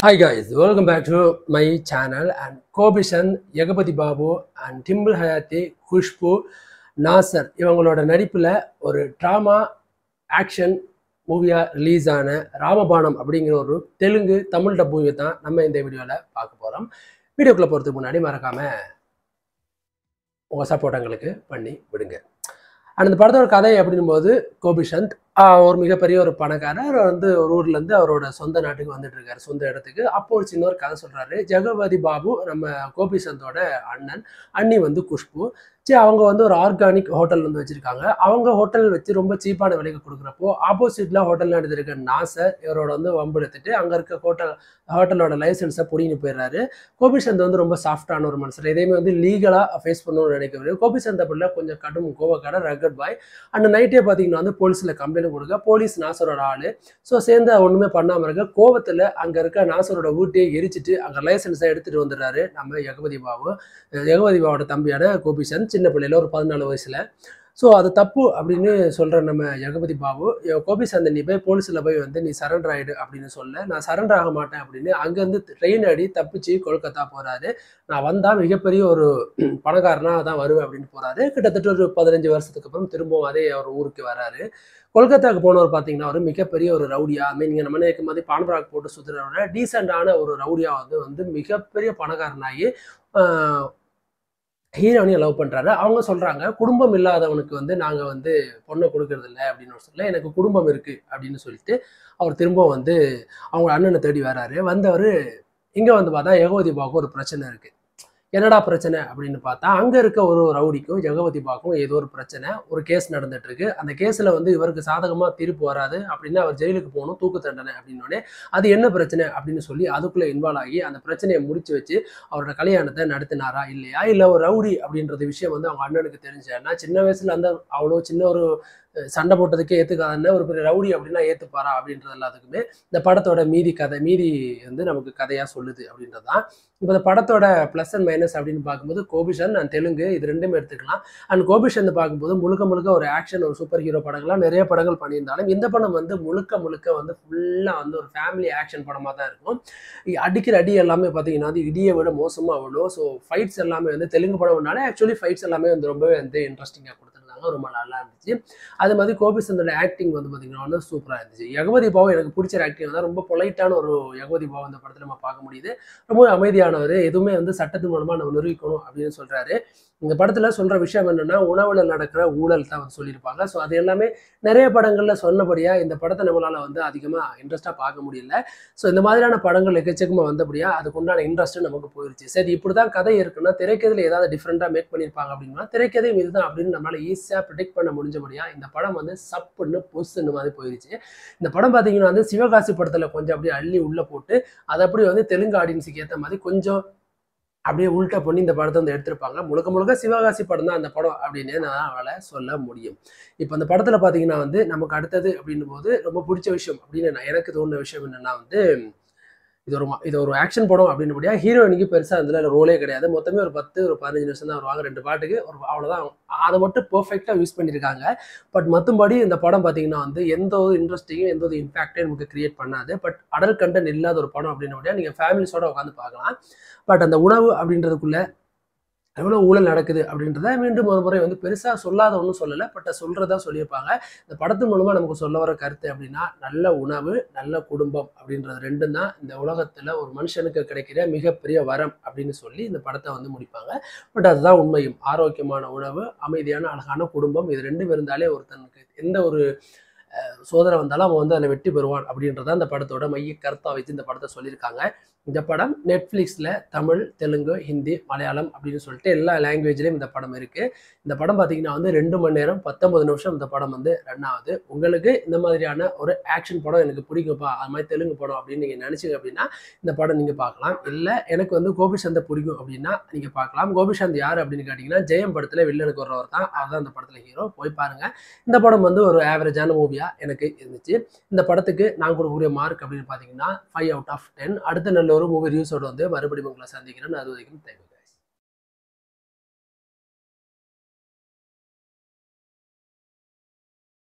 Hi guys, welcome back to my channel and Gopichand Jagapathi Babu and Dimple Hayathi Khushbu Nassar இவங்களோட நடிப்பில் ஒரு ட்ராமா ஆக்ஷன் மூவியாக ரிலீஸ் ஆன ராமபாணம் அப்படிங்கிற ஒரு தெலுங்கு தமிழ் டப் தான் நம்ம இந்த வீடியோவில் பார்க்க போகிறோம் வீடியோக்குள்ளே போகிறதுக்கு முன்னாடி மறக்காமல் உங்கள் சப்போர்ட் எங்களுக்கு பண்ணி விடுங்க அண்ட் இந்த படத்தோட கதை அப்படின்னும் போது கோபிஷந்த் ஆஹ் ஒரு மிகப்பெரிய ஒரு பணக்காரர் அவர் வந்து ஒரு ஊர்ல இருந்து அவரோட சொந்த நாட்டுக்கு வந்துட்டு இருக்காரு சொந்த இடத்துக்கு அப்போ ஒரு சின்ன ஒரு கதை சொல்றாரு ஜெகபதி பாபு நம்ம கோபிசந்தோட அண்ணன் அண்ணி வந்து குஷ்பு சரி அவங்க வந்து ஒரு ஆர்கானிக் ஹோட்டல் வந்து வச்சிருக்காங்க அவங்க ஹோட்டல் வச்சு ரொம்ப சீப்பான விலைக்கு கொடுக்குறப்போ ஆப்போசிட்ல ஹோட்டல் நடந்திருக்க நாசர் இவரோட வந்து வம்பெடுத்துட்டு அங்க இருக்க ஹோட்டல் ஹோட்டலோட லைசன்ஸை புடிங்கி போயிடுறாரு கோபிசந்த் வந்து ரொம்ப சாஃப்டான ஒரு மனுஷன் எதையுமே வந்து லீகலாக ஃபேஸ் பண்ணணும்னு நினைக்கிறது கோபிசந்த பிள்ளை கொஞ்சம் கடும் கோவக்கார ரகட் பாய் அண்ட் நைட்டே பார்த்தீங்கன்னா வந்து போலீஸில் கம்ப்ளைண்ட் கொடுக்க போலீஸ் நாசரோட ஆளு ஸோ சேர்ந்து ஒன்றுமே பண்ணாமல் இருக்க கோவத்தில் அங்கே இருக்க நாசரோட வீட்டையே எரிச்சிட்டு அங்கே லைசன்ஸை எடுத்துகிட்டு வந்துடுறாரு நம்ம யகபதி பாபு அஹ் யகபதி பாவோட தம்பியான கோபிசந்த் சின்ன பிள்ளையில ஒரு பதினாலு வயசுல ஸோ அது தப்பு அப்படின்னு சொல்ற நம்ம யகபதி பாபு யோ- கோபிசந்த் நீ போய் போலீஸில் போய் வந்து நீ சரண்டர் ஆயிடு அப்படின்னு சொல்ல நான் சரண்டர் ஆக மாட்டேன் அப்படின்னு அங்கேருந்து ட்ரெயின் அடி தப்பிச்சு கொல்கத்தா போறாரு நான் வந்தா மிகப்பெரிய ஒரு பணக்காரனா தான் வருவேன் அப்படின்னு போறாரு கிட்டத்தட்ட ஒரு பதினஞ்சு வருஷத்துக்கு அப்புறம் திரும்பவும் அதே அவர் ஊருக்கு வராரு கொல்கத்தாக்கு போனவர் பார்த்தீங்கன்னா ஒரு மிகப்பெரிய ஒரு ரவுடியா ஐ மீன் நீங்கள் நம்ம நினைக்கும் மாதிரி பான்பராக் போட்டு சுற்றுறவரை டீசெண்டான ஒரு ரவுடியா வந்து வந்து மிகப்பெரிய பணக்காரனாகி ஆஹ், ஹீரோனையும் லவ் பண்றாரு அவங்க சொல்றாங்க குடும்பம் இல்லாதவனுக்கு வந்து நாங்க வந்து பொண்ணை கொடுக்கறது இல்லை அப்படின்னு சொல்ல எனக்கு குடும்பம் இருக்கு அப்படின்னு சொல்லிட்டு அவர் திரும்ப வந்து அவங்க அண்ணனை தேடி வராரு வந்தவர் இங்க வந்து பார்த்தா யகவதி பாவுக்கு ஒரு பிரச்சனை இருக்கு என்னடா பிரச்சனை அப்படின்னு பார்த்தா அங்க இருக்க ஒரு ரவுடிக்கும் ஜெகவதி பாக்கும் ஏதோ ஒரு பிரச்சனை ஒரு கேஸ் நடந்துட்டு இருக்கு அந்த கேஸ்ல வந்து இவருக்கு சாதகமா தீர்ப்பு வராது அப்படின்னா அவர் ஜெயிலுக்கு போகணும் தூக்கு தண்டனை அப்படின்னோடனே அது என்ன பிரச்சனை அப்படின்னு சொல்லி அதுக்குள்ள இன்வால்வ் ஆகி அந்த பிரச்சனையை முடிச்சு வச்சு அவரோட கல்யாணத்தை நடத்தினாரா இல்லையா இல்லை ஒரு ரவுடி அப்படின்றது விஷயம் வந்து அவங்க அண்ணனுக்கு தெரிஞ்சேன்னா சின்ன வயசுல அந்த அவ்வளோ சின்ன ஒரு அஹ், சண்டை போட்டதுக்கே ஏற்றுக்காதுன்னு ஒரு பெரிய ரவுடி அப்படின்னா ஏற்றுப்பாரா அப்படின்றது எல்லாத்துக்குமே இந்த படத்தோட மீதி கதை மீதி வந்து நமக்கு கதையாக சொல்லுது அப்படின்றது தான் இப்போ இந்த படத்தோட ப்ளஸ் அண்ட் மைனஸ் அப்படின்னு பார்க்கும்போது கோபிஷன் அண்ட் தெலுங்கு இது ரெண்டுமே எடுத்துக்கலாம் அண்ட் கோபிஷன் பார்க்கும்போது முழுக்க முழுக்க ஒரு ஆக்ஷன் ஒரு சூப்பர் ஹீரோ படங்கள்லாம் நிறைய படங்கள் பண்ணியிருந்தாலும் இந்த படம் வந்து முழுக்க முழுக்க வந்து ஃபுல்லாக வந்து ஒரு ஃபேமிலி ஆக்ஷன் படமாக தான் இருக்கும் இ- அடிக்கிற அடி எல்லாமே பார்த்தீங்கன்னா அது இடியை விட மோசமாக விடும் ஸோ ஃபைட்ஸ் எல்லாமே வந்து தெலுங்கு படம்னாலே ஆக்சுவலி ஃபைட்ஸ் எல்லாமே வந்து ரொம்பவே வந்து இன்ட்ரெஸ்டிங்காக கொடுத்துருந்தாங்க ரொம்ப நல்லா இருந்துச்சு அது மாதிரி கோபிசந்தோட ஆக்டிங் வந்து பார்த்தீங்கன்னா வந்து சூப்பராக இருந்துச்சு யகவதி பாவம் எனக்கு பிடிச்ச ஆக்டிங் வந்து ரொம்ப பொலைட்டான ஒரு யகவதி பாவம் இந்த படத்தில் நம்ம பார்க்க முடியுது ரொம்ப அமைதியானவர் எதுவுமே வந்து சட்டத்தின் மூலமாக நம்ம நிரூபிக்கணும் அப்படின்னு சொல்கிறாரு இந்த படத்தில் சொல்கிற விஷயம் என்னென்னா உணவில் நடக்கிற ஊழல் தான் வந்து சொல்லியிருப்பாங்க ஸோ அது எல்லாமே நிறைய படங்களில் சொன்னபடியாக இந்த படத்தை நம்மளால் வந்து அதிகமாக இன்ட்ரெஸ்ட்டாக பார்க்க முடியல ஸோ இந்த மாதிரியான படங்கள் எக்கச்சக்கமாக வந்தபடியா அதுக்கு உண்டான இன்ட்ரெஸ்ட் நமக்கு போயிருச்சு சரி இப்படி தான் கதை இருக்குன்னா திரைக்கதையில் ஏதாவது டிஃப்ரெண்ட்டாக மேக் பண்ணியிருப்பாங்க அப்படின்னா திரைக்கதையும் இதுதான் அப்படின்னு நம்மளால ஈஸியாக ப்ரிடிக்ட் பண்ண முடிஞ்சபடியா இந்த படம் வந்து சப்புன்னு பொசுன்னு மாதிரி போயிருச்சு இந்த படம் பார்த்தீங்கன்னா வந்து சிவகாசி படத்தில் கொஞ்சம் அப்படியே அள்ளி உள்ளே போட்டு அதை அப்படியே வந்து தெலுங்கு ஆடியன்ஸுக்கு ஏற்ற மாதிரி கொஞ்சம் அப்படியே உல்ட்டா பண்ணி இந்த படத்தை வந்து எடுத்திருப்பாங்க முழுக்க முழுக்க சிவகாசி படம் தான் அந்த படம் அப்படின்னு நான் அவளை சொல்ல முடியும் இப்போ அந்த படத்தில் பார்த்தீங்கன்னா வந்து நமக்கு அடுத்தது அப்படின்னும் போது ரொம்ப பிடிச்ச விஷயம் அப்படின்னு நான் எனக்கு தோணுன விஷயம் என்னன்னா வந்து இது ஒரு ம- இது ஒரு ஆக்ஷன் படம் அப்படின்னபடியா ஹீரோயினுக்கு பெருசாக அதில் ரோலே கிடையாது மொத்தமே ஒரு பத்து ஒரு பதினஞ்சு நிமிஷம் தான் வருவாங்க ரெண்டு பாட்டுக்கு ஒரு அவ்வளோதான் அதை மட்டும் பெர்ஃபெக்டாக யூஸ் பண்ணியிருக்காங்க பட் மற்றபடி இந்த படம் பார்த்தீங்கன்னா வந்து எந்த ஒரு இன்ட்ரெஸ்டிங்கும் எந்த ஒரு இம்பாக்டையும் நமக்கு கிரியேட் பண்ணாது பட் அடல் கண்டென்ட் இல்லாத ஒரு படம் அப்படின்னபடியா நீங்கள் ஃபேமிலிஸோட உட்காந்து பார்க்கலாம் பட் அந்த உணவு அப்படின்றதுக்குள்ள எவ்வளோ ஊழல் நடக்குது அப்படின்றத மீண்டும் ஒரு முறை வந்து பெருசாக சொல்லாத ஒன்றும் சொல்லலை பட் சொல்கிறதா சொல்லியிருப்பாங்க இந்த படத்தின் மூலமாக நமக்கு சொல்ல வர கருத்து அப்படின்னா நல்ல உணவு நல்ல குடும்பம் அப்படின்றது ரெண்டும் தான் இந்த உலகத்தில் ஒரு மனுஷனுக்கு கிடைக்கிற மிகப்பெரிய வரம் அப்படின்னு சொல்லி இந்த படத்தை வந்து முடிப்பாங்க பட் அதுதான் உண்மையும் ஆரோக்கியமான உணவு அமைதியான அழகான குடும்பம் இது ரெண்டும் இருந்தாலே ஒருத்தனுக்கு எந்த ஒரு அஹ், சோதனை வந்தாலும் அவன் வந்து அதில் வெற்றி பெறுவான் அப்படின்றத அந்த படத்தோட மைய கருத்தாக வச்சு இந்த படத்தை சொல்லியிருக்காங்க இந்த படம் நெட்ஃப்ளிக்ஸில் தமிழ் தெலுங்கு ஹிந்தி மலையாளம் அப்படின்னு சொல்லிட்டு எல்லா லாங்குவேஜ்லேயும் இந்த படம் இருக்குது இந்த படம் பார்த்தீங்கன்னா வந்து ரெண்டு மணி நேரம் பத்தொன்பது நிமிஷம் இந்த படம் வந்து ரன் ஆகுது உங்களுக்கு இந்த மாதிரியான ஒரு ஆக்ஷன் படம் எனக்கு பிடிக்கும்ப்பா அது மாதிரி தெலுங்கு படம் அப்படின்னு நீங்கள் நினச்சிங்க அப்படின்னா இந்த படம் நீங்கள் பார்க்கலாம் இல்லை எனக்கு வந்து கோபிசந்தை பிடிக்கும் அப்படின்னா நீங்கள் பார்க்கலாம் கோபிசந்த் யார் அப்படின்னு கேட்டிங்கன்னா ஜெயம் படத்தில் வில்லனுக்கு வர்றவர் தான் அவர் தான் இந்த படத்தில் ஹீரோ போய் பாருங்கள் இந்த படம் வந்து ஒரு ஆவரேஜான மூவியாக எனக்கு இருந்துச்சு இந்த படத்துக்கு நான் கொடுக்கக்கூடிய மார்க் அப்படின்னு பார்த்தீங்கன்னா ஃபைவ் அவுட் ஆஃப் டென் அடுத்த நல்ல ஒரு மூவி ரிவ்யூஸோட வந்து மறுபடியும் உங்களை சந்திக்கிறேன் அது வரைக்கும் தேவை